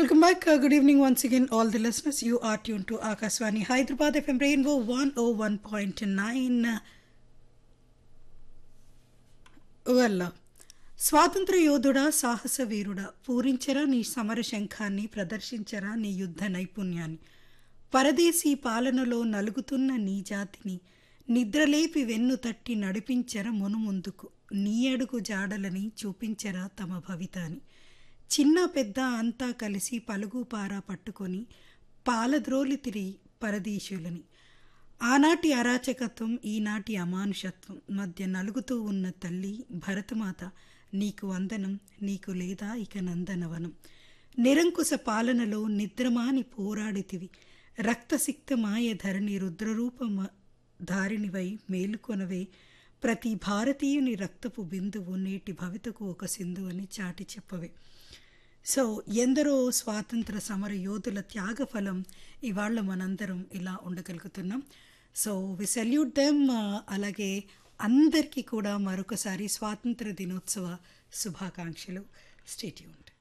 Welcome back. Uh, good evening once again, all the listeners. You are tuned to Akaswani Hyderabad FM Rainbow 101.9. వల్ల స్వాతంత్ర యోధుడా సాహస వీరుడా పూరించరా నీ సమర శంఖాన్ని ప్రదర్శించరా నీ యుద్ధ నైపుణ్యాన్ని పరదేశీ పాలనలో నలుగుతున్న నీ జాతిని నిద్రలేపి వెన్ను తట్టి నడిపించర మునుముందుకు నీ అడుగు జాడలని చూపించరా తమ భవితాని చిన్న పెద్ద అంతా కలిసి పలుగు పారా పట్టుకొని పాలద్రోలి తిరిగి పరదేశులని ఆనాటి అరాచకత్వం ఈనాటి అమానుషత్వం మధ్య నలుగుతూ ఉన్న తల్లి భరతమాత నీకు వందనం నీకు లేదా ఇక నందనవనం నిరంకుశ పాలనలో నిద్రమాని పోరాడితివి రక్తసిక్తమాయ ధరణి రుద్రరూపమ ధారిణివై మేలుకొనవే ప్రతి భారతీయుని రక్తపు బిందువు నేటి భవితకు ఒక సింధు అని చాటి చెప్పవే సో ఎందరో స్వాతంత్ర సమర యోధుల త్యాగఫలం ఇవాళ మనందరం ఇలా ఉండగలుగుతున్నాం సో వి సెల్యూట్ దెమ్ అలాగే అందరికీ కూడా మరొకసారి స్వాతంత్ర దినోత్సవ శుభాకాంక్షలు స్టేట్యూన్